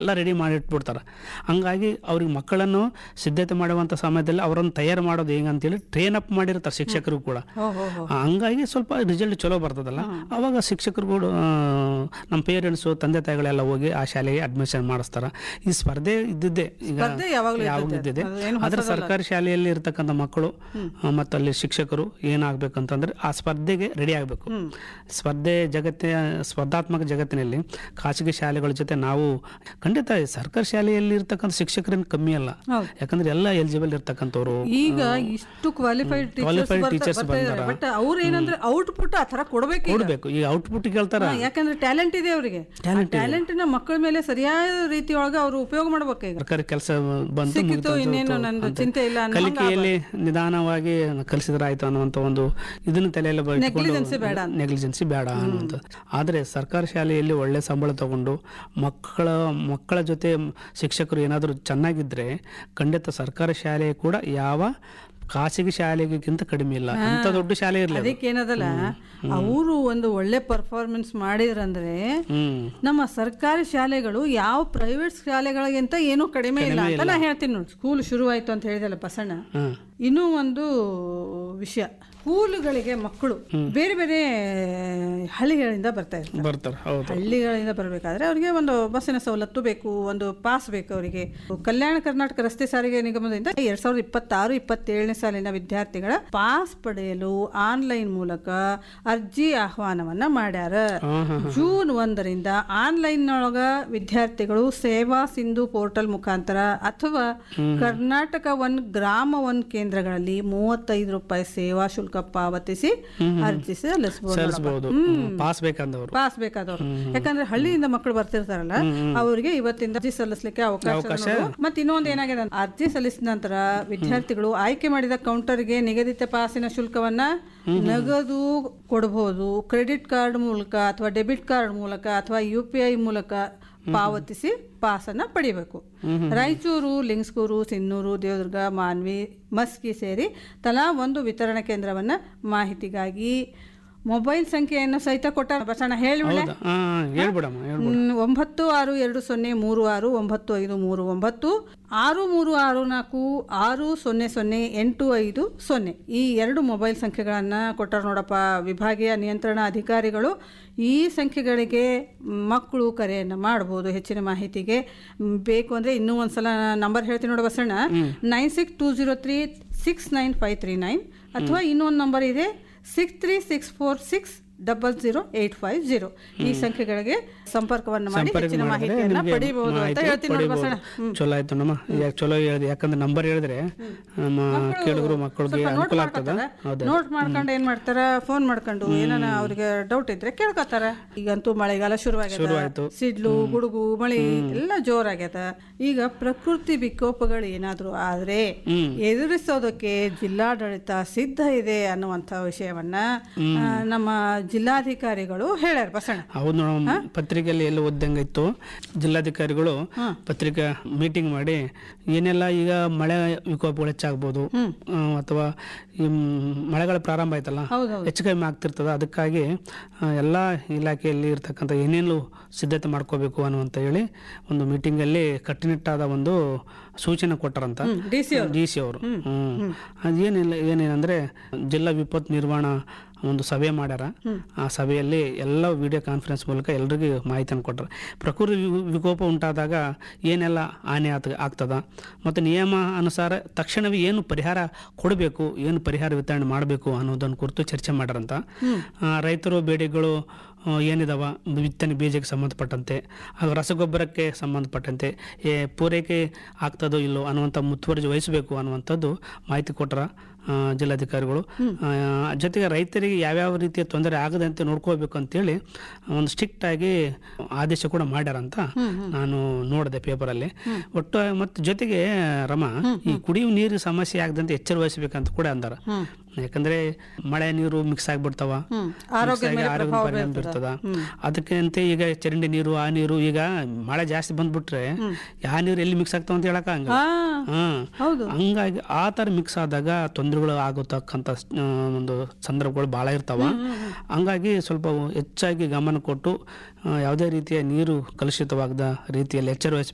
ಎಲ್ಲ ರೆಡಿ ಮಾಡಿಟ್ಬಿಡ್ತಾರೆ ಹಂಗಾಗಿ ಅವ್ರಿಗೆ ಮಕ್ಕಳನ್ನು ಸಿದ್ಧತೆ ಮಾಡುವಂಥ ಸಮಯದಲ್ಲಿ ಅವರನ್ನು ತಯಾರು ಮಾಡೋದು ಹೆಂಗೆ ಅಂತೇಳಿ ಟ್ರೈನ್ ಅಪ್ ಮಾಡಿರ್ತಾರೆ ಶಿಕ್ಷಕರು ಕೂಡ ಹೋ ಹೋ ಹೋ ಆ, ಹಂಗಾಗಿ ಸ್ವಲ್ಪ ರಿಸಲ್ಟ್ ಚಲೋ ಬರ್ತದಲ್ಲ ಅವಾಗ ಶಿಕ್ಷಕರು ಕೂಡ ಆ, ನಮ್ಮ ಪೇರೆಂಟ್ಸು ತಂದೆ ತಾಯಿಗಳೆಲ್ಲ ಹೋಗಿ ಆ ಶಾಲೆಗೆ ಅಡ್ಮಿಷನ್ ಮಾಡಿಸ್ತಾರೆ ಈ ಸ್ಪರ್ಧೆ ಇದ್ದಿದ್ದೆ ಈಗ ಸ್ಪರ್ಧೆ ಯಾವಾಗ್ಲೂ ಯಾವಾಗ ಇರ್ತೈತೆ. ಇದ್ದಿದೆ ಅದೇನು ಆದ್ರೆ ಹೊಸದಲ್ಲ. ಸರ್ಕಾರಿ ಶಾಲೆಯಲ್ಲಿ ಇರ್ತಕ್ಕಂಥ ಮಕ್ಕಳು ಆ, ಮತ್ತು ಅಲ್ಲಿ ಶಿಕ್ಷಕರು ಏನಾಗಬೇಕಂತಂದ್ರೆ ಆ ಸ್ಪರ್ಧೆಗೆ ರೆಡಿ ಆಗಬೇಕು ಸ್ಪರ್ಧೆ ಜಗತ್ತಿನ ಸ್ಪರ್ಧಾತ್ಮಕ ಜಗತ್ತಿನಲ್ಲಿ ಖಾಸಗಿ ಶಾಲೆಗಳ ಜೊತೆ ನಾವು ಖಂಡಿತ ಸರ್ಕಾರಿ ಶಾಲೆಯಲ್ಲಿ ಇರ್ತಕ್ಕಂಥ ಶಿಕ್ಷಕರೇನು ಕಮ್ಮಿ ಅಲ್ಲ ಹೌದು. ಯಾಕಂದ್ರೆ ಎಲ್ಲ ಎಲಿಜಿಬಲ್ ಇರ್ತಕ್ಕಂಥವ್ರು ಈಗ ಇಷ್ಟು ಕ್ವಾಲಿಫೈಡ್ Qualified teachers ಬರ್ತಾ ಇದ್ದಾರೆ ಬಟ್ ಅವ್ರು ಏನಂದ್ರೆ ಔಟ್ಪುಟ್ ಆ ತರ ಕೊಡ್ಬೇಕು ಈಗ. ಕೊಡ್ಬೇಕು ಈಗ ಔಟ್ಪುಟ್ ಕೇಳ್ತಾರ ಹಾ, ಯಾಕಂದ್ರೆ ಟ್ಯಾಲೆಂಟ್ ಇದೆ ಅವರಿಗೆ ಟ್ಯಾಲೆಂಟ್ ನ ಮಕ್ಕಳ ಮೇಲೆ ಸರಿಯಾದ ರೀತಿಯೊಳಗ ಅವ್ರು ಉಪಯೋಗ ಮಾಡ್ಬೇಕು ಈಗ ಸರ್ಕಾರಿ ಕೆಲಸ ಬಂತು ಸಿಕ್ಕಿತು ಮುಗಿತು ಅಂತ ಇನ್ನೇನು ಹೊರ್ತು ನಂದು ಅಂತ ಚಿಂತೆ ಇಲ್ಲ ಅನ್ನೋ ಹಂಗ ಕಲಿಕೆಯಲ್ಲಿ ನಿಧಾನವಾಗಿ ಕಲಿಸಿದ್ರಾಯ್ತು ಅನ್ನುವಂಥ ಒಂದು ಇದನ್ನು ತಲೆಯಲ್ಲಿ Negligence ಬೇಡ ಅಂತ. ನೆಗ್ಲಿಜೆನ್ಸಿ ಬೇಡ ಅನ್ನುವಂಥ ಆದರೆ ಸರ್ಕಾರಿ ಶಾಲೆಯಲ್ಲಿ ಒಳ್ಳೆ ಸಂಬಳ ತಗೊಂಡು ಮಕ್ಕಳ ಮಕ್ಕಳ ಜೊತೆ ಶಿಕ್ಷಕರು ಏನಾದರೂ ಚೆನ್ನಾಗಿದ್ರೆ ಖಂಡಿತ ಸರ್ಕಾರಿ ಶಾಲೆ ಕೂಡ ಯಾವ ಖಾಸಗಿ ಶಾಲೆಗಿಂತ ಕಡಿಮೆ ಇಲ್ಲ ಅಂತ ದೊಡ್ಡ ಶಾಲೆ ಇರಲಿ ಅದಕ್ಕೆ ಏನದಲ್ಲ ಅವರು ಒಂದು ಒಳ್ಳೆ ಪರ್ಫಾರ್ಮೆನ್ಸ್ ಮಾಡಿದ್ರಂದ್ರೆ ಹ್ಮ್ ನಮ್ಮ ಸರ್ಕಾರಿ ಶಾಲೆಗಳು ಯಾವ ಪ್ರೈವೇಟ್ ಶಾಲೆಗಳಿಗಿಂತ ಏನೂ ಕಡಿಮೆ ಇಲ್ಲ ಅಂತ ನಾ ಹೇಳ್ತೀನಿ ನೋಡಿ ಸ್ಕೂಲ್ ಶುರುವಾಯ್ತು ಅಂತ ಹೇಳಿದಲ್ಲ ಬಸಣ್ಣ ಹ್ಮ್ ಇನ್ನೂ ಒಂದು ವಿಷಯ ಸ್ಕೂಲುಗಳಿಗೆ ಮಕ್ಕಳು ಬೇರೆ ಬೇರೆ ಹಳ್ಳಿಗಳಿಂದ ಬರ್ತಾ ಇರ್ತಾರೆ ಬರ್ತಾರೆ ಹೌದು ಹಳ್ಳಿಗಳಿಂದ ಬರಬೇಕಾದ್ರೆ ಅವರಿಗೆ ಒಂದು ಬಸ್ಸಿನ ಸವಲತ್ತು ಬೇಕು ಒಂದು ಪಾಸ್ ಬೇಕು ಅವರಿಗೆ ಕಲ್ಯಾಣ ಕರ್ನಾಟಕ ರಸ್ತೆ ಸಾರಿಗೆ ನಿಗಮದಿಂದ ಎರಡ್ ಸಾವಿರದ ಇಪ್ಪತ್ತಾರು ಇಪ್ಪತ್ತೇಳನೇ ಸಾಲಿನ ವಿದ್ಯಾರ್ಥಿಗಳ ಪಾಸ್ ಪಡೆಯಲು ಆನ್ಲೈನ್ ಮೂಲಕ ಅರ್ಜಿ ಆಹ್ವಾನವನ್ನ ಮಾಡ್ಯಾರ ಜೂನ್ ಒಂದರಿಂದ ಆನ್ಲೈನ್ ಒಳಗ ವಿದ್ಯಾರ್ಥಿಗಳು ಸೇವಾ ಸಿಂಧು ಪೋರ್ಟಲ್ ಮುಖಾಂತರ ಅಥವಾ ಕರ್ನಾಟಕ ಒನ್ ಗ್ರಾಮ ಒನ್ ಕೇಂದ್ರಗಳಲ್ಲಿ ಮೂವತ್ತೈದು ರೂಪಾಯಿ ಸೇವಾ ಶುಲ್ಕ ಪಾವತಿಸಿ ಅರ್ಜಿ ಸಲ್ಲಿಸಬಹುದು ಸಲ್ಲಿಸಬಹುದು ಪಾಸ್ ಬೇಕಂದವರು ಪಾಸ್ ಬೇಕಾದವ್ರು ಯಾಕಂದ್ರೆ ಹಳ್ಳಿಯಿಂದ ಮಕ್ಕಳು ಬರ್ತಿರ್ತಾರಲ್ಲ ಅವರಿಗೆ ಇವತ್ತಿಂದ ಅರ್ಜಿ ಸಲ್ಲಿಸಲಿಕ್ಕೆ ಅವಕಾಶ ಮತ್ತೆ ಇನ್ನೊಂದು ಏನಾಗಿದೆ ಅಂದ್ರೆ ಅರ್ಜಿ ಸಲ್ಲಿಸಿದ ನಂತರ ವಿದ್ಯಾರ್ಥಿಗಳು ಆಯ್ಕೆ ಮಾಡಿದ ಕೌಂಟರ್ಗೆ ನಿಗದಿತ ಪಾಸಿನ ಶುಲ್ಕವನ್ನ ನಗದು ಕೊಡಬಹುದು ಕ್ರೆಡಿಟ್ ಕಾರ್ಡ್ ಮೂಲಕ ಅಥವಾ ಡೆಬಿಟ್ ಕಾರ್ಡ್ ಮೂಲಕ ಅಥವಾ ಯು ಪಿ ಐ ಮೂಲಕ ಪಾವತಿಸಿ ಪಾಸನ್ನ ಪಡಿಬೇಕು ರಾಯಚೂರು ಲಿಂಗ್ಸ್ಕೂರು ಸಿನ್ನೂರು ದೇವದುರ್ಗ ಮಾನ್ವಿ ಮಸ್ಕಿ ಸೇರಿ ತಲಾ ಒಂದು ವಿತರಣಾ ಕೇಂದ್ರವನ್ನ ಮಾಹಿತಿಗಾಗಿ ಮೊಬೈಲ್ ಸಂಖ್ಯೆಯನ್ನು ಸಹಿತ ಕೊಟ್ಟ ಬಸಣ್ಣ ಹೇಳಿ ಹೌದಾ ಹಾ ಹೇಳ್ಬಿಡಮ್ಮ ಹೇಳ್ಬಿಡು ಹ್ಮ್, ಒಂಬತ್ತು ಆರು ಎರಡು ಸೊನ್ನೆ ಮೂರು ಆರು ಒಂಬತ್ತು ಐದು ಮೂರು ಒಂಬತ್ತು ಆರು ಮೂರು ಆರು ನಾಲ್ಕು ಆರು ಸೊನ್ನೆ ಸೊನ್ನೆ ಎಂಟು ಐದು ಸೊನ್ನೆ ಈ ಎರಡು ಮೊಬೈಲ್ ಸಂಖ್ಯೆಗಳನ್ನು ಕೊಟ್ಟಾರ ನೋಡಪ್ಪ ವಿಭಾಗೀಯ ನಿಯಂತ್ರಣ ಅಧಿಕಾರಿಗಳು ಈ ಸಂಖ್ಯೆಗಳಿಗೆ ಮಕ್ಕಳು ಕರೆಯನ್ನು ಮಾಡ್ಬೋದು ಹೆಚ್ಚಿನ ಮಾಹಿತಿಗೆ ಮ್, ಬೇಕು ಅಂದರೆ ಇನ್ನೂ ಒಂದ್ಸಲ ನಂಬರ್ ಹೇಳ್ತೀನಿ ನೋಡಿ Basanna nine six two zero three six nine five three nine ಅಥವಾ ಇನ್ನೊಂದು ನಂಬರ್ ಇದೆ six three six four six double zero eight five zero ಈ ಸಂಖ್ಯೆಗಳಿಗೆ ಸಂಪರ್ಕವನ್ನು ಮಾಡಿ ಸಂಪರ್ಕ ಹೆಚ್ಚಿನ ಮಾಡಿದ್ರೆ ಮಾಹಿತಿಯನ್ನ ನಿಮ್ಗೆ ಪಡಿಬಹುದು ಅಂತ ಮಾಹಿತಿ ಹೇಳ್ತೀನಿ ನೋಡಿ ಪಡಿಬೋದು. ಬಸಣ್ಣ ಚಲೋ ಆಯ್ತು ನಮ್ಮ ಯಾಕೆ ಚಲೋ ಹೇಳಿದೆ ಯಾಕಂದ್ರೆ ನಂಬರ್ ಹೇಳಿದ್ರೆ ನಮ್ಮ ಕೇಳಿದ್ರು ಮಕ್ಕಳಿಗೆ ಅನುಕೂಲ ಆಗ್ತದ ಹೌದು ನೋಟ್ ಮಾಡ್ಕೊಂಡು ಏನ್ ಮಾಡ್ತಾರ ಫೋನ್ ಮಾಡ್ಕೊಂಡು ಏನಾನ ಅವ್ರಿಗೆ ಡೌಟ್ ಇದ್ರೆ ಕೇಳ್ಕೊತಾರ ಈಗಂತೂ ಮಳೆಗಾಲ ಶುರುವಾಗ್ಯದ ಶುರುವಾಯ್ತು. ಸಿಡ್ಲು ಗುಡುಗು ಮಳಿ ಎಲ್ಲ ಜೋರಾಗ್ಯದ ಈಗ ಪ್ರಕೃತಿ ವಿಕೋಪಗಳು ಏನಾದ್ರು ಆದ್ರೆ ಹ್ಮ್. ಎದುರಿಸೋದಕ್ಕೆ ಜಿಲ್ಲಾಡಳಿತ ಸಿದ್ಧ ಇದೆ ಅನ್ನುವಂಥ ವಿಷಯವನ್ನ ಆ, ನಮ್ಮ ಜಿಲ್ಲಾಧಿಕಾರಿಗಳು ಹೇಳ್ಯಾರ ಬಸಣ್ಣ ಹೌದು ನೋಡಮ್ಮ ಪತ್ರಿಕೆಯಲ್ಲಿ ಎಲ್ಲ ಓದ್ದಂಗೆ ಇತ್ತು ಜಿಲ್ಲಾಧಿಕಾರಿಗಳು ಪತ್ರಿಕಾ ಮೀಟಿಂಗ್ ಮಾಡಿ ಏನೆಲ್ಲ ಈಗ ಮಳೆ ವಿಕೋಪಗಳು ಹೆಚ್ಚಾಗ್ಬೋದು ಆ, ಅಥವಾ ಈ ಮ್- ಮಳೆಗಳ ಪ್ರಾರಂಭ ಆಯ್ತಲ್ಲ ಹೌದೌದು ಹೆಚ್ಚು ಕಡಿಮೆ ಆಗ್ತಿರ್ತದೆ ಅದಕ್ಕಾಗಿ ಆ, ಎಲ್ಲ ಇಲಾಖೆಯಲ್ಲಿ ಇರ್ತಕ್ಕಂಥ ಏನೇನು ಸಿದ್ಧತೆ ಮಾಡ್ಕೋಬೇಕು ಅನ್ನುವಂತ ಹೇಳಿ ಒಂದು ಮೀಟಿಂಗಲ್ಲಿ ಕಟ್ಟುನಿಟ್ಟಾದ ಒಂದು ಸೂಚನೆ ಕೊಟ್ಟರಂತ ಡಿ ಸಿ ಡಿ ಸಿ ಅವರು ಹ್ಮ್ ಅದೇನಿಲ್ಲ ಏನೇನಂದ್ರೆ ಜಿಲ್ಲಾ ವಿಪತ್ತು ನಿರ್ವಹಣಾ ಒಂದು ಸಭೆ ಮಾಡ್ಯಾರ ಆ ಸಭೆಯಲ್ಲಿ ಎಲ್ಲ ವಿಡಿಯೋ ಕಾನ್ಫರೆನ್ಸ್ ಮೂಲಕ ಎಲ್ರಿಗೂ ಮಾಹಿತಿಯನ್ನು ಕೊಟ್ಟರು ಪ್ರಕೃತಿ ವಿ- ವಿಕೋಪ ಉಂಟಾದಾಗ ಏನೆಲ್ಲ ಹಾನಿ ಆತ ಆಗ್ತದ ಮತ್ತು ನಿಯಮ ಅನುಸಾರ ತಕ್ಷಣವೇ ಏನು ಪರಿಹಾರ ಕೊಡಬೇಕು ಏನು ಪರಿಹಾರ ವಿತರಣೆ ಮಾಡಬೇಕು ಅನ್ನೋದನ್ನು ಕುರಿತು ಚರ್ಚೆ ಮಾಡ್ಯಾರಂತ ಆ, ರೈತರು ಬೇಡಿಕೆಗಳು ಆ, ಏನಿದಾವ ಬಿತ್ತನೆ ಬೀಜಕ್ಕೆ ಸಂಬಂಧಪಟ್ಟಂತೆ ಹಾಗೂ ರಸಗೊಬ್ಬರಕ್ಕೆ ಸಂಬಂಧಪಟ್ಟಂತೆ ಏ ಪೂರೈಕೆ ಆಗ್ತದೋ ಇಲ್ಲೋ ಅನ್ನುವಂಥ ಮುತುವರ್ಜಿ ವಹಿಸಬೇಕು ಅನ್ನುವಂಥದ್ದು ಮಾಹಿತಿ ಕೊಟ್ಟರ ಆ, ಜಿಲ್ಲಾಧಿಕಾರಿಗಳು ಆ, ಜೊತೆಗೆ ರೈತರಿಗೆ ಯಾವ್ಯಾವ ರೀತಿಯ ತೊಂದರೆ ಆಗದಂತೆ ನೋಡ್ಕೋಬೇಕು ಅಂತೇಳಿ ಒಂದು ಸ್ಟ್ರಿಕ್ಟ್ ಆಗಿ ಆದೇಶ ಕೂಡ ಮಾಡ್ಯಾರಂತ ನಾನು ನೋಡಿದೆ ಪೇಪರಲ್ಲಿ ಒಟ್ಟು ಮತ್ತು ಜೊತೆಗೆ ರಮ ಈ ಕುಡಿಯುವ ನೀರು ಸಮಸ್ಯೆ ಆಗದಂತೆ ಎಚ್ಚರ ವಹಿಸಬೇಕಂತ ಕೂಡ ಅಂದಾರ ಯಾಕಂದ್ರೆ ಮಳೆ ನೀರು ಮಿಕ್ಸ್ ಆಗ್ಬಿಡ್ತಾವ ಆರೋಗ್ಯದ Mix ಆಗಿ ಮೇಲೆ ಆರೋಗ್ಯದ ಪ್ರಭಾವ ಪರಿಣಾಮ ಬೀರ್ತದ ಅದಕ್ಕಂತೆ ಈಗ ಚರಂಡಿ ನೀರು ಆ ನೀರು ಈಗ ಮಳೆ ಜಾಸ್ತಿ ಬಂದ್ಬಿಟ್ರೆ ಯಾವ ನೀರು ಎಲ್ಲಿ ಮಿಕ್ಸ್ ಆಗ್ತಾವ ಅಂತ ಹೇಳಕ ಹಂಗ ಹಾ ಹ್ಮ್ ಹೌದು ಹಂಗಾಗಿ ಆ ಥರ ಮಿಕ್ಸ್ ಆದಾಗ ತೊಂದರೆಗಳು ಆಗತಕ್ಕಂಥ ಆ, ಒಂದು ಸಂದರ್ಭಗಳು ಭಾಳ ಇರ್ತಾವ ಹಂಗಾಗಿ ಸ್ವಲ್ಪ ಹೆಚ್ಚಾಗಿ ಗಮನ ಕೊಟ್ಟು ಆ, ಯಾವುದೇ ರೀತಿಯ ನೀರು ಕಲುಷಿತವಾಗದ ರೀತಿಯಲ್ಲಿ ಎಚ್ಚರ ವಹಿಸಬೇಕು